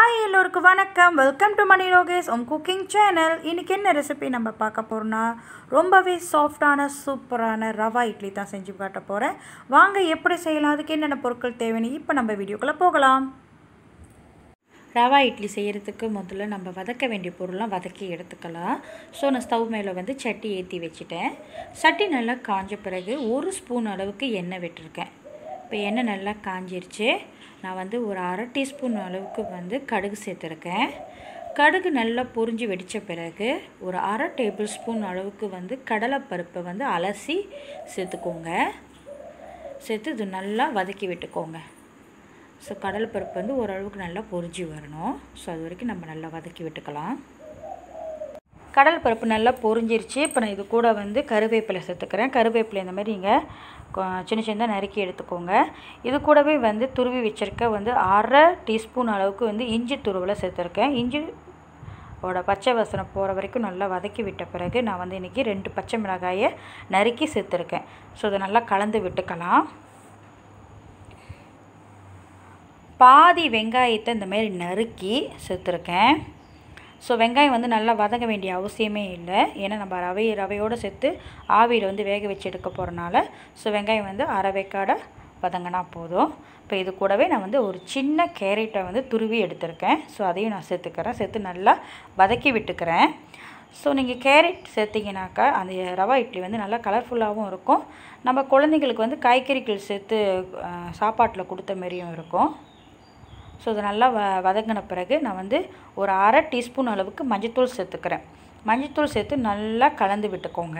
hi எல்லோருக்கும் வணக்கம் welcome to Mani Rokesh உம் குக்கிங் சேனல் இன்றைக்கி என்ன ரெசிபி நம்ம பார்க்க போகிறோம்னா ரொம்பவே சாஃப்டான சூப்பரான ரவா இட்லி தான் செஞ்சு காட்ட போகிறேன் வாங்க எப்படி செய்யலாம் அதுக்கு என்னென்ன பொருட்கள் தேவைன்னு இப்போ நம்ம வீடியோக்குள்ளே போகலாம் ரவா இட்லி செய்கிறதுக்கு முதல்ல நம்ம வதக்க வேண்டிய பொருள்லாம் வதக்கி எடுத்துக்கலாம் ஸோ நான் ஸ்டவ் மேலே வந்து சட்டி ஏற்றி வச்சுட்டேன் சட்டி நல்லா காஞ்ச பிறகு ஒரு ஸ்பூன் அளவுக்கு எண்ணெய் விட்டுருக்கேன் இப்போ எண்ணெய் நல்லா காஞ்சிருச்சு நான் வந்து ஒரு அரை டீஸ்பூன் அளவுக்கு வந்து கடுகு சேர்த்துருக்கேன் கடுகு நல்லா பொரிஞ்சு வெடித்த பிறகு ஒரு அரை டேபிள் ஸ்பூன் அளவுக்கு வந்து கடலைப்பருப்பை வந்து அலசி சேர்த்துக்கோங்க சேர்த்து இது நல்லா வதக்கி விட்டுக்கோங்க ஸோ கடலைப்பருப்பு வந்து ஓரளவுக்கு நல்லா பொரிஞ்சு வரணும் ஸோ அது வரைக்கும் நம்ம நல்லா வதக்கி விட்டுக்கலாம் கடல் பருப்பு நல்லா பொரிஞ்சிருச்சு இப்போ நான் இது கூட வந்து கருவேப்பிலை சேர்த்துக்கிறேன் கருவேப்பிலை இந்த மாதிரி நீங்கள் சின்ன சின்னதாக நறுக்கி எடுத்துக்கோங்க இது கூடவே வந்து துருவி வச்சுருக்க வந்து அரை டீஸ்பூன் அளவுக்கு வந்து இஞ்சி துருவலை சேர்த்துருக்கேன் இஞ்சி ஓட பச்சை வாசனை போகிற வரைக்கும் நல்லா வதக்கி விட்ட பிறகு நான் வந்து இன்றைக்கி ரெண்டு பச்சை மிளகாயை நறுக்கி சேர்த்துருக்கேன் ஸோ இதை நல்லா கலந்து விட்டுக்கலாம் பாதி வெங்காயத்தை இந்த மாதிரி நறுக்கி சேர்த்துருக்கேன் ஸோ வெங்காயம் வந்து நல்லா வதங்க வேண்டிய அவசியமே இல்லை ஏன்னா நம்ம ரவை ரவையோடு சேர்த்து ஆவியில் வந்து வேக வச்சு எடுக்க போகிறனால ஸோ வெங்காயம் வந்து அரை வேக்காட வதங்கினா போதும் இப்போ இது கூடவே நான் வந்து ஒரு சின்ன கேரட்டை வந்து துருவி எடுத்திருக்கேன் ஸோ அதையும் நான் சேர்த்துக்கிறேன் சேர்த்து நல்லா வதக்கி விட்டுக்கிறேன் ஸோ நீங்கள் கேரட் சேர்த்திங்கனாக்கா அந்த ரவா இட்லி வந்து நல்லா கலர்ஃபுல்லாகவும் இருக்கும் நம்ம குழந்தைங்களுக்கு வந்து காய்கறிகள் சேர்த்து சாப்பாட்டில் கொடுத்த மாரியும் இருக்கும் ஸோ இது நல்லா வ வதங்கின பிறகு நான் வந்து ஒரு அரை டீஸ்பூன் அளவுக்கு மஞ்சத்தூள் சேர்த்துக்கிறேன் மஞ்சத்தூள் சேர்த்து நல்லா கலந்து விட்டுக்கோங்க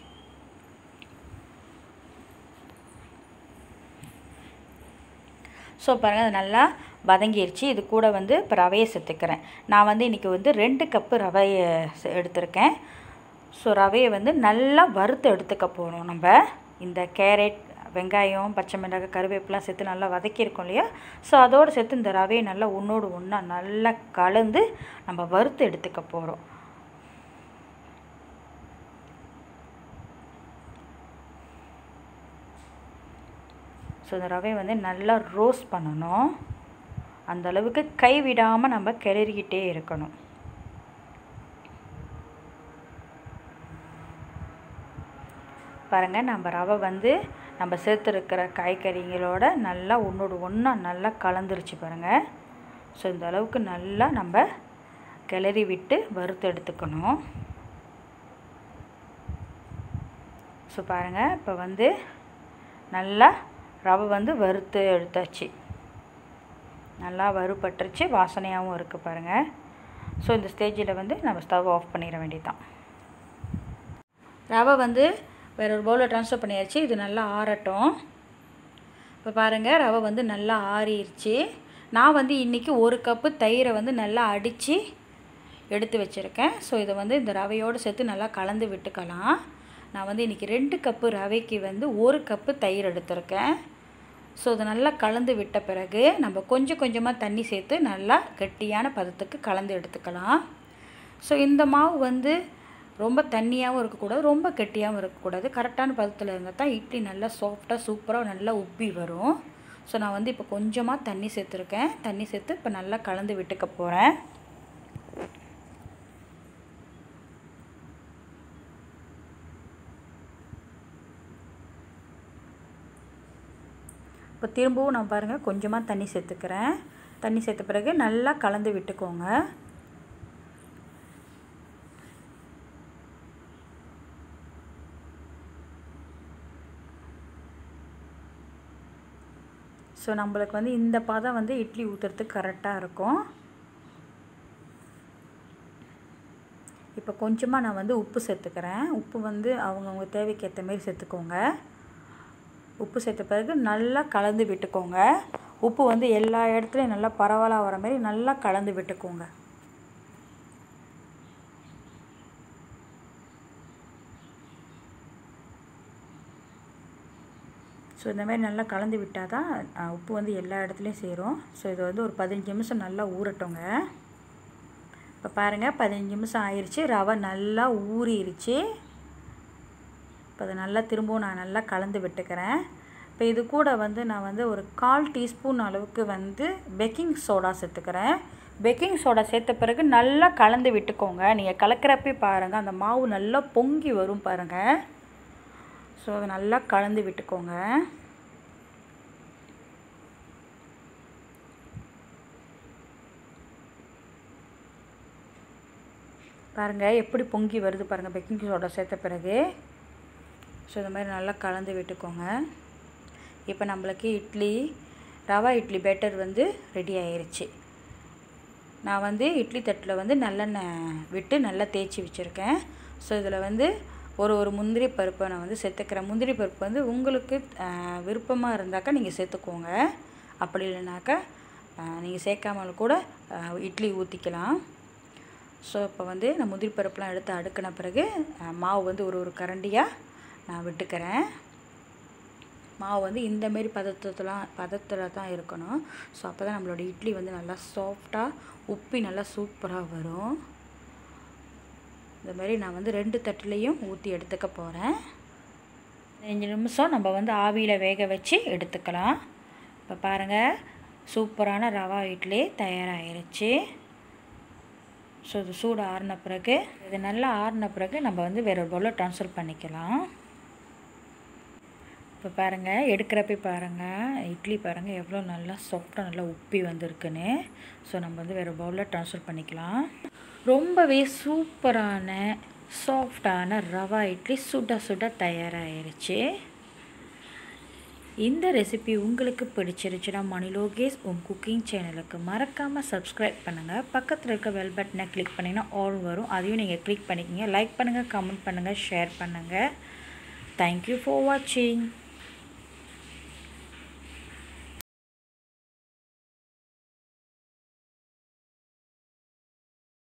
ஸோ பாருங்கள் அது நல்லா வதங்கிருச்சு இது கூட வந்து இப்போ ரவையை சேர்த்துக்கிறேன் நான் வந்து இன்றைக்கி வந்து ரெண்டு கப்பு ரவையை எடுத்திருக்கேன் ஸோ ரவையை வந்து நல்லா வறுத்து எடுத்துக்க போகிறோம் நம்ம இந்த கேரட் வெங்காயம் பச்சை மிளகாய் கருவேப்பிலாம் சேர்த்து நல்லா வதக்கியிருக்கோம் இல்லையா ஸோ அதோடு சேர்த்து இந்த ரவையை நல்லா ஒன்றோடு ஒன்றா நல்லா கலந்து நம்ம வறுத்து எடுத்துக்க போகிறோம் ஸோ இந்த ரவையை வந்து நல்லா ரோஸ்ட் பண்ணணும் அந்த அளவுக்கு கைவிடாமல் நம்ம கிளறிக்கிட்டே இருக்கணும் பாருங்கள் நம்ம ரவை வந்து நம்ம சேர்த்துருக்கிற காய்கறிகளோட நல்லா ஒன்றோடு ஒன்றா நல்லா கலந்துருச்சு பாருங்கள் ஸோ இந்த அளவுக்கு நல்லா நம்ம கிளறி விட்டு வறுத்து எடுத்துக்கணும் ஸோ பாருங்கள் இப்போ வந்து நல்லா ரவை வந்து வறுத்து எடுத்தாச்சு நல்லா வறுபட்டுருச்சு வாசனையாகவும் இருக்குது பாருங்கள் ஸோ இந்த ஸ்டேஜில் வந்து நம்ம ஸ்டவ் ஆஃப் பண்ணிட வேண்டியதான் ரவை வந்து வேறு ஒரு பவுலில் ட்ரான்ஸ்ஃபர் பண்ணியாச்சு இது நல்லா ஆறட்டும் இப்போ பாருங்கள் ரவை வந்து நல்லா ஆறிடுச்சு நான் வந்து இன்றைக்கி ஒரு கப்பு தயிரை வந்து நல்லா அடித்து எடுத்து வச்சுருக்கேன் ஸோ இதை வந்து இந்த ரவையோடு சேர்த்து நல்லா கலந்து விட்டுக்கலாம் நான் வந்து இன்றைக்கி ரெண்டு கப்பு ரவைக்கு வந்து ஒரு கப்பு தயிர் எடுத்திருக்கேன் ஸோ இதை நல்லா கலந்து விட்ட பிறகு நம்ம கொஞ்சம் கொஞ்சமாக தண்ணி சேர்த்து நல்லா கெட்டியான பதத்துக்கு கலந்து எடுத்துக்கலாம் ஸோ இந்த மாவு வந்து ரொம்ப தண்ணியாகவும் இருக்கக்கூடாது ரொம்ப கெட்டியாகவும் இருக்கக்கூடாது கரெக்டான பதத்தில் இருந்தால் தான் இட்லி நல்லா சாஃப்டாக சூப்பராக நல்லா உப்பி வரும் ஸோ நான் வந்து இப்போ கொஞ்சமாக தண்ணி சேர்த்துருக்கேன் தண்ணி சேர்த்து இப்போ நல்லா கலந்து விட்டுக்க போகிறேன் இப்போ திரும்பவும் நான் பாருங்கள் கொஞ்சமாக தண்ணி சேர்த்துக்கிறேன் தண்ணி சேர்த்த பிறகு நல்லா கலந்து விட்டுக்கோங்க ஸோ நம்மளுக்கு வந்து இந்த பதம் வந்து இட்லி ஊற்றுறதுக்கு கரெக்டாக இருக்கும் இப்போ கொஞ்சமாக நான் வந்து உப்பு சேர்த்துக்கிறேன் உப்பு வந்து அவங்கவுங்க தேவைக்கு ஏற்ற மாரி சேர்த்துக்கோங்க உப்பு சேர்த்த பிறகு நல்லா கலந்து விட்டுக்கோங்க உப்பு வந்து எல்லா இடத்துலையும் நல்லா பரவலாக வர மாதிரி நல்லா கலந்து விட்டுக்கோங்க ஸோ இந்த மாதிரி நல்லா கலந்து விட்டால் தான் உப்பு வந்து எல்லா இடத்துலையும் சேரும் ஸோ இது வந்து ஒரு பதினஞ்சு நிமிஷம் நல்லா ஊறட்டோங்க இப்போ பாருங்கள் பதினஞ்சு நிமிஷம் ஆயிடுச்சு ரவை நல்லா ஊறிடுச்சு இப்போ அதை நல்லா திரும்பவும் நான் நல்லா கலந்து விட்டுக்கிறேன் இப்போ இது கூட வந்து நான் வந்து ஒரு கால் டீஸ்பூன் அளவுக்கு வந்து பேக்கிங் சோடா சேர்த்துக்கிறேன் பேக்கிங் சோடா சேர்த்த பிறகு நல்லா கலந்து விட்டுக்கோங்க நீங்கள் கலக்கிறப்பே பாருங்கள் அந்த மாவு நல்லா பொங்கி வரும் பாருங்கள் ஸோ அதை நல்லா கலந்து விட்டுக்கோங்க பாருங்கள் எப்படி பொங்கி வருது பாருங்கள் பேக்கிங் சோடா சேர்த்த பிறகு ஸோ இந்த மாதிரி நல்லா கலந்து விட்டுக்கோங்க இப்போ நம்மளுக்கு இட்லி ரவா இட்லி பேட்டர் வந்து ரெடி ஆயிருச்சு நான் வந்து இட்லி தட்டில் வந்து நல்லெண்ணெய் விட்டு நல்லா தேய்ச்சி வச்சுருக்கேன் ஸோ இதில் வந்து ஒரு ஒரு முந்திரி பருப்பை நான் வந்து சேர்த்துக்கிறேன் முந்திரி பருப்பு வந்து உங்களுக்கு விருப்பமாக இருந்தாக்கா நீங்கள் சேர்த்துக்கோங்க அப்படி இல்லைனாக்கா நீங்கள் சேர்க்காமல் கூட இட்லி ஊற்றிக்கலாம் ஸோ இப்போ வந்து நான் முந்திரி பருப்புலாம் எடுத்து அடுக்கின பிறகு மாவு வந்து ஒரு ஒரு கரண்டியாக நான் விட்டுக்கிறேன் மாவு வந்து இந்தமாரி பதத்தலாம் பதத்தில் தான் இருக்கணும் ஸோ அப்போ தான் நம்மளோட இட்லி வந்து நல்லா சாஃப்டாக உப்பி நல்லா சூப்பராக வரும் இந்த மாதிரி நான் வந்து ரெண்டு தட்டுலேயும் ஊற்றி எடுத்துக்க போகிறேன் அஞ்சு நிமிஷம் நம்ம வந்து ஆவியில் வேக வச்சு எடுத்துக்கலாம் இப்போ பாருங்கள் சூப்பரான ரவா இட்லி தயாராகிருச்சு ஸோ இது சூடு ஆறின பிறகு இது நல்லா ஆறின பிறகு நம்ம வந்து வேற ஒரு பவுலில் ட்ரான்ஸ்ஃபர் பண்ணிக்கலாம் இப்போ பாருங்கள் எடுக்கிறப்ப பாருங்கள் இட்லி பாருங்கள் எவ்வளோ நல்லா சாஃப்டாக நல்லா உப்பி வந்திருக்குன்னு ஸோ நம்ம வந்து வேறு பவுலில் ட்ரான்ஸ்ஃபர் பண்ணிக்கலாம் ரொம்பவே சூப்பரான சாஃப்டான ரவா இட்லி சுட சுட தயாராகிருச்சு இந்த ரெசிபி உங்களுக்கு பிடிச்சிருச்சுன்னா மணி லோகேஷ் உம் குக்கிங் சேனலுக்கு மறக்காமல் சப்ஸ்கிரைப் பண்ணுங்கள் பக்கத்தில் இருக்க பெல் பட்டனை கிளிக் பண்ணிங்கன்னா ஆல் வரும் அதையும் நீங்கள் கிளிக் பண்ணிக்கிங்க லைக் பண்ணுங்கள் கமெண்ட் பண்ணுங்கள் ஷேர் பண்ணுங்கள் தேங்க்யூ ஃபார் வாட்சிங்